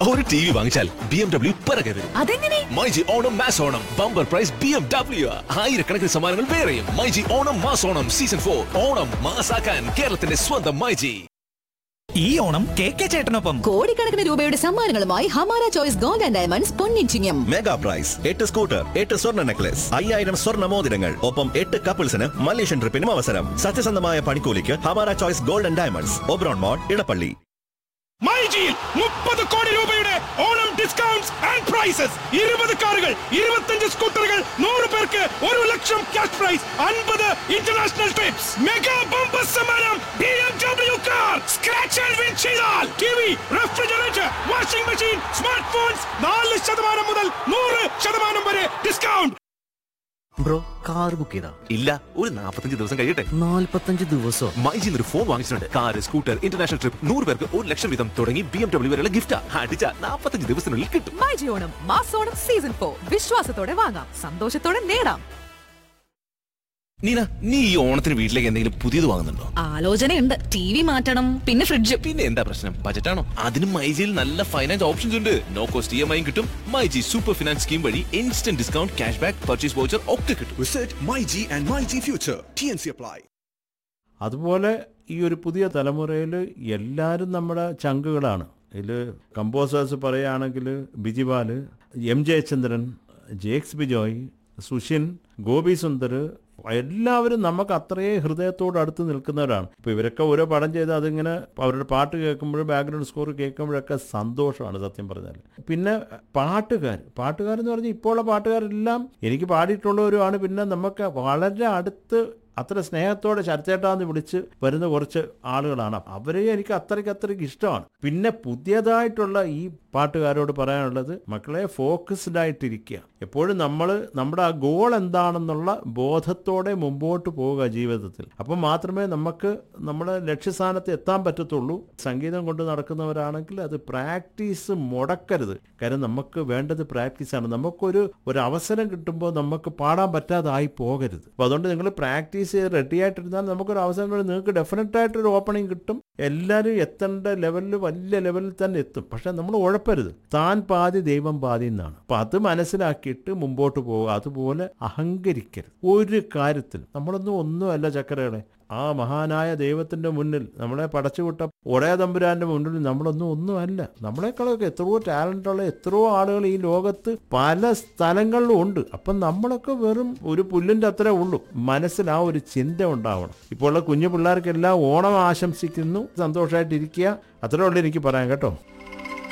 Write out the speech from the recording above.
ഒരു T V വാങ്ങിച്ചാൽ B M W പിറകെ വരും അതെങ്ങനെ myG Onam mass Onam bumper prize B M W ആയിരക്കണക്കിന് സമ്മാനങ്ങൾ വേറെയും myG Onam mass Onam season four Onam മാസാക്കാൻ കേരളത്തിന്റെ സ്വന്തം മൈജി ഈ ഓണം കെ കെ ചേട്ടനൊപ്പം കോടിക്കണക്കിന് രൂപയുടെ സമ്മാനങ്ങളുമായി Hamara choice gold and diamonds പൊന്നിച്ചിങ്ങം മെഗാ പ്രൈസ് എട്ട് സ്കൂട്ടർ എട്ട് സ്വർണ്ണ നെക്ലസ് അയ്യായിരം സ്വർണ്ണ മോതിരങ്ങൾ ഒപ്പം എട്ട് കപ്പിൾസിന് മലേഷ്യൻ ട്രിപ്പിനും അവസരം സത്യസന്ധമായ പണിക്കൂലിക്ക് Hamara choice gold and diamonds Oberon mall Edappally മൈജിയിൽ മുപ്പത് കോടി രൂപയുടെ ഓണം ഡിസ്കൗണ്ട്സ് ആൻഡ് പ്രൈസസ് ഇരുപത് കാറുകൾ ഇരുപത്തഞ്ച് സ്കൂട്ടറുകൾ നൂറ് പേർക്ക് ഒരു ലക്ഷം ക്യാഷ് പ്രൈസ് അൻപത് ഇന്റർനാഷണൽ ട്രിപ്സ് മെഗാ ബമ്പർ സമ്മാനം B M W car scratch and win ചെയ്താൽ T V refrigerator washing machine smart phones നാല് ശതമാനം മുതൽ നൂറ് ശതമാനം വരെ ഡിസ്കൗണ്ട് ബ്രോ കാർ ബുക്ക് ചെയ്താ ഇല്ല ഒരു നാൽപ്പത്തഞ്ച് ദിവസം കഴിയട്ടെ നാല്പത്തഞ്ച് ദിവസം മൈജി ഒരു ഫോൺ വാങ്ങിച്ചിട്ടുണ്ട് കാർ സ്കൂട്ടർ ഇന്റർനാഷണൽ ട്രിപ്പ് നൂറ് പേർക്ക് ഒരു ലക്ഷം വീതം തുടങ്ങി ബി എം ഡബ്ല്യു വരെയുള്ള ഗിഫ്റ്റ് അടിച്ച നാൽപ്പത്തഞ്ച് ദിവസത്തിനുള്ളിൽ കിട്ടും മൈജി ഓണം മാസോണം സീസൺ ഫോർ വിശ്വാസത്തോടെ വാങ്ങാം സന്തോഷത്തോടെ നേടാം നീന നീ ഈ ഓണത്തിന് വീട്ടിലേക്ക് എന്തെങ്കിലും പുതിയത് വാങ്ങുന്നുണ്ടോ ആലോചനയുണ്ട് ടി വി മാറ്റണം പിന്നെ ഫ്രിഡ്ജ് പിന്നെ എന്താ പ്രശ്നം ബജറ്റാണോ അതിനും മൈജിയിൽ നല്ല ഫൈനാൻസ് ഓപ്ഷൻസ് ഉണ്ട് നോ കോസ്റ്റ് ഇ എം ഐയും കിട്ടും മൈജി സൂപ്പർ ഫിനാൻസ് സ്കീം വഴി instant discount cash back purchase voucher ഒക്കെ കിട്ടും Visit MyG and MyG Future. TNC apply. അതുപോലെ ഈ ഒരു പുതിയ തലമുറയിൽ എല്ലാവരും നമ്മുടെ ചങ്കുകളാണ് ഇതിൽ കമ്പോസേഴ്സ് പറയുകയാണെങ്കിൽ ബിജിപാൽ എം ജയചന്ദ്രൻ ജേക്സ് ബിജോയ് സുഷിൻ ഗോപി സുന്ദർ എല്ലാവരും നമുക്ക് അത്രയും ഹൃദയത്തോട് അടുത്ത് നിൽക്കുന്നവരാണ് ഇപ്പോൾ ഇവരൊക്കെ ഓരോ പടം ചെയ്ത് അതിങ്ങനെ അവരുടെ പാട്ട് കേൾക്കുമ്പോഴും ബാക്ക്ഗ്രൗണ്ട് സ്കോർ കേൾക്കുമ്പോഴൊക്കെ സന്തോഷമാണ് സത്യം പറഞ്ഞാൽ പിന്നെ പാട്ടുകാർ പാട്ടുകാരെന്ന് പറഞ്ഞാൽ ഇപ്പോഴുള്ള പാട്ടുകാരെല്ലാം എനിക്ക് പാടിയിട്ടുള്ളവരുമാണ് പിന്നെ നമുക്ക് വളരെ അടുത്ത് അത്ര സ്നേഹത്തോടെ ചർച്ചേട്ടാന്ന് വിളിച്ച് വരുന്ന കുറച്ച് ആളുകളാണ് അവരെ എനിക്ക് അത്രയ്ക്ക് അത്രയ്ക്ക് ഇഷ്ടമാണ് പിന്നെ പുതിയതായിട്ടുള്ള ഈ പാട്ടുകാരോട് പറയാനുള്ളത് മക്കളെ ഫോക്കസ്ഡ് ആയിട്ടിരിക്കുക എപ്പോഴും നമ്മൾ നമ്മുടെ ആ ഗോൾ എന്താണെന്നുള്ള ബോധത്തോടെ മുമ്പോട്ട് പോവുക ജീവിതത്തിൽ അപ്പം മാത്രമേ നമുക്ക് നമ്മുടെ ലക്ഷ്യസ്ഥാനത്ത് എത്താൻ പറ്റത്തുള്ളൂ സംഗീതം കൊണ്ട് നടക്കുന്നവരാണെങ്കിൽ അത് പ്രാക്ടീസ് മുടക്കരുത് കാര്യം നമുക്ക് വേണ്ടത് പ്രാക്ടീസാണ് നമുക്കൊരു ഒരു അവസരം കിട്ടുമ്പോൾ നമുക്ക് പാടാൻ പറ്റാതായി പോകരുത് അപ്പോൾ അതുകൊണ്ട് നിങ്ങൾ പ്രാക്ടീസ് ചെയ്ത് റെഡി ആയിട്ടിരുന്നാൽ നമുക്കൊരു അവസരം കൂടി നിങ്ങൾക്ക് ഡെഫിനറ്റ് ആയിട്ടൊരു ഓപ്പണിംഗ് കിട്ടും എല്ലാവരും എത്തേണ്ട ലെവലിൽ വലിയ ലെവലിൽ തന്നെ എത്തും പക്ഷെ നമ്മൾ ഉഴപ്പരുത് താൻ പാതി ദൈവം പാതി എന്നാണ് അപ്പം അത് മനസ്സിലാക്കിയിട്ട് മുമ്പോട്ട് പോവുക അതുപോലെ അഹങ്കരിക്കരുത് ഒരു കാര്യത്തിൽ നമ്മളൊന്നും ഒന്നുമല്ല ചക്കരകളെ ആ മഹാനായ ദൈവത്തിന്റെ മുന്നിൽ നമ്മളെ പടച്ചുവിട്ട ഒടേ തമ്പുരാന്റെ മുന്നിൽ നമ്മളൊന്നും ഒന്നുമല്ല നമ്മളെക്കാളൊക്കെ എത്രയോ ടാലന്റ് ഉള്ള എത്രയോ ആളുകൾ ഈ ലോകത്ത് പല സ്ഥലങ്ങളിലും ഉണ്ട് അപ്പം നമ്മളൊക്കെ വെറും ഒരു പുല്ലിന്റെ അത്രേ ഉള്ളൂ മനസ്സിൽ ആ ഒരു ചിന്ത ഉണ്ടാവണം ഇപ്പോൾ ഉള്ള കുഞ്ഞു പിള്ളേർക്കെല്ലാം ഓണം ആശംസിക്കുന്നു സന്തോഷമായിട്ടിരിക്കുക അത്രേ ഉള്ളൂ എനിക്ക് പറയാൻ കേട്ടോ